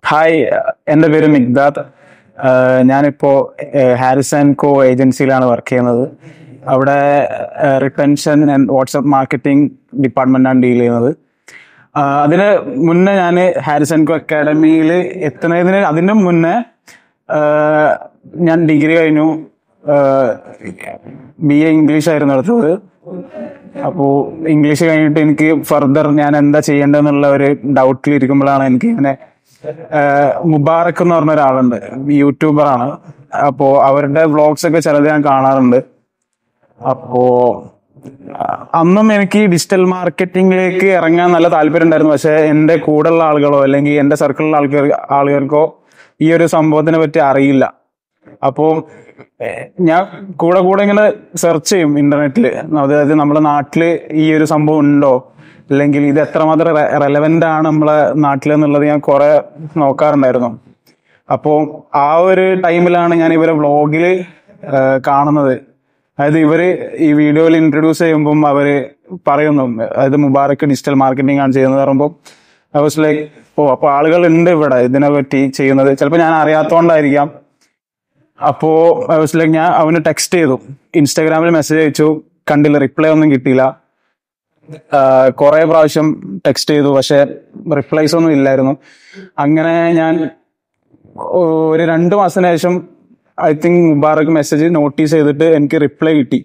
hi എൻ്റെ പേര് മിഗ്ദാദ് ആഹ് ഞാനിപ്പോ ആഹ് ഹാരിസ് ആൻഡ് കോ ഏജൻസിയിലാണ് വർക്ക് ചെയ്യുന്നത് അവിടെ റിട്ടൻഷൻ ആൻഡ് വാട്സപ്പ് മാർക്കറ്റിംഗ് ഡിപ്പാർട്ട്മെന്റാണ് ഡീൽ ചെയ്യുന്നത് ആഹ് അതിന് മുന്നേ ഞാൻ ഹാരിസ് ആൻഡ് കോ അക്കാഡമിയിൽ എത്തുന്നതിന് അതിന് മുന്നേ ആഹ് ഞാൻ ഡിഗ്രി കഴിഞ്ഞു ബി എ ഇംഗ്ലീഷ് ആയിരുന്നു എടുത്തത് അപ്പോൾ ഇംഗ്ലീഷ് കഴിഞ്ഞിട്ട് എനിക്ക് ഫർദർ ഞാൻ എന്താ ചെയ്യേണ്ടതെന്നുള്ള ഒരു ഡൗട്ടിൽ ഇരിക്കുമ്പോഴാണ് എനിക്ക് ഇങ്ങനെ ആഹ് മുബാറക്ക് എന്ന് പറഞ്ഞ ഒരാളുണ്ട് യൂട്യൂബറാണ് അപ്പോ അവരുടെ വ്ളോഗ്സ് ഒക്കെ ചിലത് ഞാൻ കാണാറുണ്ട് അപ്പോ അഹ് അന്നും എനിക്ക് ഡിജിറ്റൽ മാർക്കറ്റിംഗിലേക്ക് ഇറങ്ങാൻ നല്ല താല്പര്യം ഉണ്ടായിരുന്നു പക്ഷെ എന്റെ കൂടെയുള്ള ആളുകളോ അല്ലെങ്കിൽ എന്റെ സർക്കിളിലുള്ള ആൾക്കാർ ആളുകൾക്കോ ഈ ഒരു സംഭവത്തിനെ പറ്റി അറിയില്ല അപ്പോ ഏഹ്, ഞാൻ കൂടെ കൂടെ ഇങ്ങനെ സെർച്ച് ചെയ്യും ഇന്റർനെറ്റിൽ അതായത് നമ്മുടെ നാട്ടില് ഈ ഒരു സംഭവം ഉണ്ടോ അല്ലെങ്കിൽ ഇത് എത്രമാത്രം റെലവെന്റ് ആണ് നമ്മളെ നാട്ടിൽ എന്നുള്ളത് ഞാൻ കുറെ നോക്കാറുണ്ടായിരുന്നു അപ്പോ ആ ഒരു ടൈമിലാണ് ഞാൻ ഇവരെ വ്ളോഗില് കാണുന്നത് അതായത് ഇവര് ഈ വീഡിയോയിൽ ഇൻട്രൊഡ്യൂസ് ചെയ്യുമ്പം അവര് പറയുന്നു അതായത് മുബാറക്ക് ഡിജിറ്റൽ മാർക്കറ്റിംഗ് ആണ് ചെയ്യുന്നത് പറയുമ്പോൾ ഐ വാസ് ലൈക്ക് ഓ അപ്പൊ ആളുകൾ ഉണ്ട് ഇവിടെ ഇതിനെ പറ്റി ചെയ്യുന്നത് ചിലപ്പോൾ ഞാൻ അറിയാത്തോണ്ടായിരിക്കാം അപ്പോ ഐ വാസ് ലൈക്ക് ഞാൻ അവന് ടെക്സ്റ്റ് ചെയ്തു ഇൻസ്റ്റാഗ്രാമിൽ മെസ്സേജ് അയച്ചു കണ്ടില്ല റിപ്ലൈ ഒന്നും കിട്ടിയില്ല കുറെ പ്രാവശ്യം ടെക്സ്റ്റ് ചെയ്തു പക്ഷെ റിപ്ലൈസ് ഒന്നും ഇല്ലായിരുന്നു അങ്ങനെ ഞാൻ ഒരു രണ്ട് മാസത്തിന് ശേഷം I think Mubarak message notice ചെയ്തിട്ട് എനിക്ക് റിപ്ലൈ കിട്ടി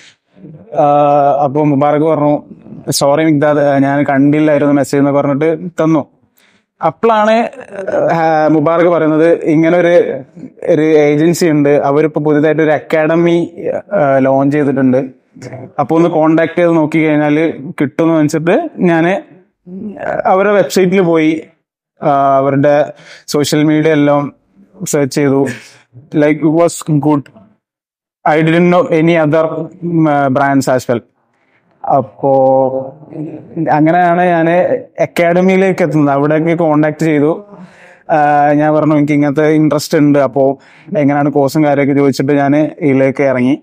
അപ്പോൾ മുബാറക്ക് പറഞ്ഞു സോറി മിഗ്ദാദ് ഞാൻ കണ്ടില്ലായിരുന്നു മെസ്സേജ് എന്ന് പറഞ്ഞിട്ട് തന്നു അപ്പോഴാണ് മുബാറക്ക് പറയുന്നത് ഇങ്ങനെ ഒരു ഒരു ഏജൻസി ഉണ്ട് അവരിപ്പോ പുതിയതായിട്ട് ഒരു അക്കാഡമി ലോഞ്ച് ചെയ്തിട്ടുണ്ട് അപ്പൊ ഒന്ന് കോണ്ടാക്ട് ചെയ്ത് നോക്കി കഴിഞ്ഞാൽ കിട്ടുമെന്ന് വെച്ചിട്ട് ഞാൻ അവരുടെ വെബ്സൈറ്റിൽ പോയി ആ, അവരുടെ സോഷ്യൽ മീഡിയ എല്ലാം സെർച്ച് ചെയ്തു like it was good I didn't know any other brands as well അപ്പോ അങ്ങനെയാണ് ഞാൻ അക്കാഡമിയിലേക്ക് എത്തുന്നത് അവിടേക്ക് കോണ്ടാക്ട് ചെയ്തു ആ, ഞാൻ പറഞ്ഞു എനിക്ക് ഇങ്ങനത്തെ ഇൻട്രസ്റ്റ് ഉണ്ട് അപ്പോ എങ്ങനെയാണ് കോഴ്സും കാര്യമൊക്കെ ചോദിച്ചിട്ട് ഞാൻ ഇതിലേക്ക് ഇറങ്ങി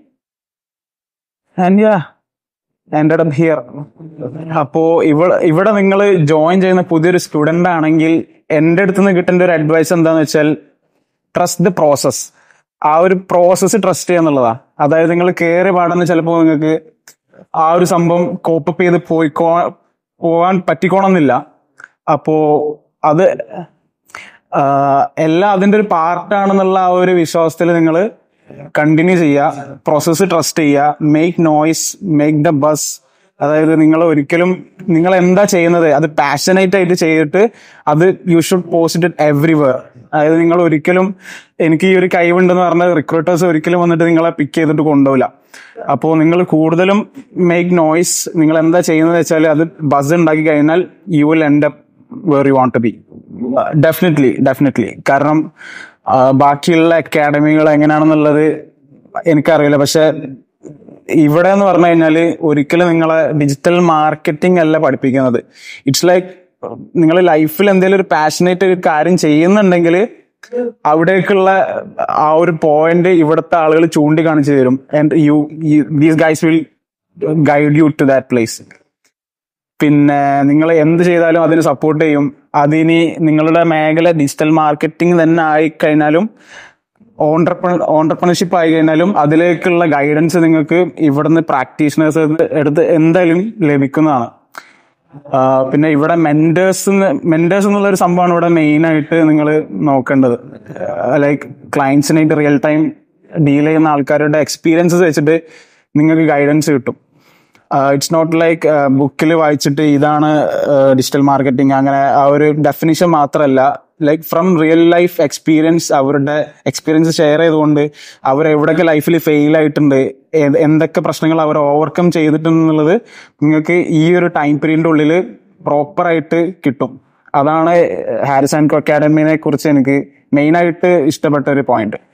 ആൻഡ് യാ എൻ്റെ അപ്പ് ഹിയർ അപ്പോ ഇവിടെ ഇവിടെ നിങ്ങൾ ജോയിൻ ചെയ്യുന്ന പുതിയൊരു സ്റ്റുഡന്റ് ആണെങ്കിൽ എൻ്റെ അടുത്ത് നിന്ന് കിട്ടേണ്ട ഒരു അഡ്വൈസ് എന്താന്ന് വെച്ചാൽ ട്രസ്റ്റ് ദ പ്രോസസ് ആ ഒരു പ്രോസസ്സ് ട്രസ്റ്റ് ചെയ്യാന്നുള്ളതാ അതായത് നിങ്ങൾ കയറി പാടുന്ന ചിലപ്പോൾ നിങ്ങൾക്ക് ആ ഒരു സംഭവം കോപ്പപ്പ് ചെയ്ത് പോയിക്കോ പോവാൻ പറ്റിക്കോണമെന്നില്ല അപ്പോ അത് ആഹ് എല്ലാം അതിന്റെ ഒരു പാർട്ടാണെന്നുള്ള ആ ഒരു വിശ്വാസത്തിൽ നിങ്ങൾ കണ്ടിന്യൂ ചെയ്യുക പ്രോസസ്സ് ട്രസ്റ്റ് ചെയ്യുക make noise make the buzz അതായത് നിങ്ങൾ ഒരിക്കലും നിങ്ങൾ എന്താ ചെയ്യുന്നത് അത് പാഷനേറ്റ് ആയിട്ട് ചെയ്തിട്ട് അത് you should post it everywhere അതായത് നിങ്ങൾ ഒരിക്കലും എനിക്ക് ഈ ഒരു കഴിവുണ്ടെന്ന് പറഞ്ഞ റിക്രൂട്ടേഴ്സ് ഒരിക്കലും വന്നിട്ട് നിങ്ങളെ പിക്ക് ചെയ്തിട്ട് കൊണ്ടുപോകില്ല അപ്പോൾ നിങ്ങൾ കൂടുതലും മേക്ക് നോയ്സ് നിങ്ങൾ എന്താ ചെയ്യുന്നത് വെച്ചാൽ അത് ബസ് ഉണ്ടാക്കി കഴിഞ്ഞാൽ you will end up where you want to be definitely definitely കാരണം ആ, ബാക്കിയുള്ള അക്കാഡമികൾ എങ്ങനെയാണെന്നുള്ളത് എനിക്കറിയില്ല പക്ഷെ ഇവിടെ എന്ന് പറഞ്ഞു കഴിഞ്ഞാല് ഒരിക്കലും നിങ്ങളെ ഡിജിറ്റൽ മാർക്കറ്റിംഗ് അല്ല പഠിപ്പിക്കുന്നത് ഇറ്റ്സ് ലൈക്ക് നിങ്ങൾ ലൈഫിൽ എന്തെങ്കിലും ഒരു പാഷനേറ്റ് ഒരു കാര്യം ചെയ്യുന്നുണ്ടെങ്കിൽ അവിടേക്കുള്ള ആ ഒരു പോയിന്റ് ഇവിടുത്തെ ആളുകൾ ചൂണ്ടിക്കാണിച്ചു തരും and you these guys will guide you to that place പിന്നെ നിങ്ങൾ എന്ത് ചെയ്താലും അതിന് സപ്പോർട്ട് ചെയ്യും അതിനി നിങ്ങളുടെ മേഖല ഡിജിറ്റൽ മാർക്കറ്റിംഗ് തന്നെ ആയിക്കഴിഞ്ഞാലും ഓണ്ടർപ്രണർഷിപ്പ് ആയി കഴിഞ്ഞാലും അതിലേക്കുള്ള ഗൈഡൻസ് നിങ്ങൾക്ക് ഇവിടുന്ന് പ്രാക്ടീഷണേഴ്സ് എടുത്ത് എന്തായാലും ലഭിക്കുന്നതാണ് ആ, പിന്നെ ഇവിടെ മെന്റേഴ്സ് മെന്റേഴ്സ് എന്നുള്ള ഒരു സംഭവമാണ് ഇവിടെ മെയിൻ ആയിട്ട് നിങ്ങൾ നോക്കേണ്ടത് ലൈക്ക് ക്ലയൻസിനായിട്ട് റിയൽ ടൈം ഡീൽ ചെയ്യുന്ന ആൾക്കാരുടെ എക്സ്പീരിയൻസസ് വെച്ചിട്ട് നിങ്ങൾക്ക് ഗൈഡൻസ് കിട്ടും ഇറ്റ്സ് നോട്ട് ലൈക്ക് ബുക്കിൽ വായിച്ചിട്ട് ഇതാണ് ഡിജിറ്റൽ മാർക്കറ്റിംഗ് അങ്ങനെ ആ ഒരു ഡെഫിനിഷൻ മാത്രമല്ല like from real life experience അവരുടെ എക്സ്പീരിയൻസ് ഷെയർ ചെയ്തുകൊണ്ട് അവർ എവിടെയൊക്കെ ലൈഫിൽ ഫെയിൽ ആയിട്ടുണ്ട് ഏത് എന്തൊക്കെ പ്രശ്നങ്ങൾ അവർ ഓവർകം ചെയ്തിട്ടുണ്ടെന്നുള്ളത് നിങ്ങൾക്ക് ഈ ഒരു ടൈം പീരീഡിന്റെ ഉള്ളിൽ പ്രോപ്പർ ആയിട്ട് കിട്ടും അതാണ് ഹാരിസ് ആൻഡ് കോ അക്കാഡമിനെ കുറിച്ച് എനിക്ക് മെയിൻ ആയിട്ട് ഇഷ്ടപ്പെട്ട ഒരു പോയിന്റ്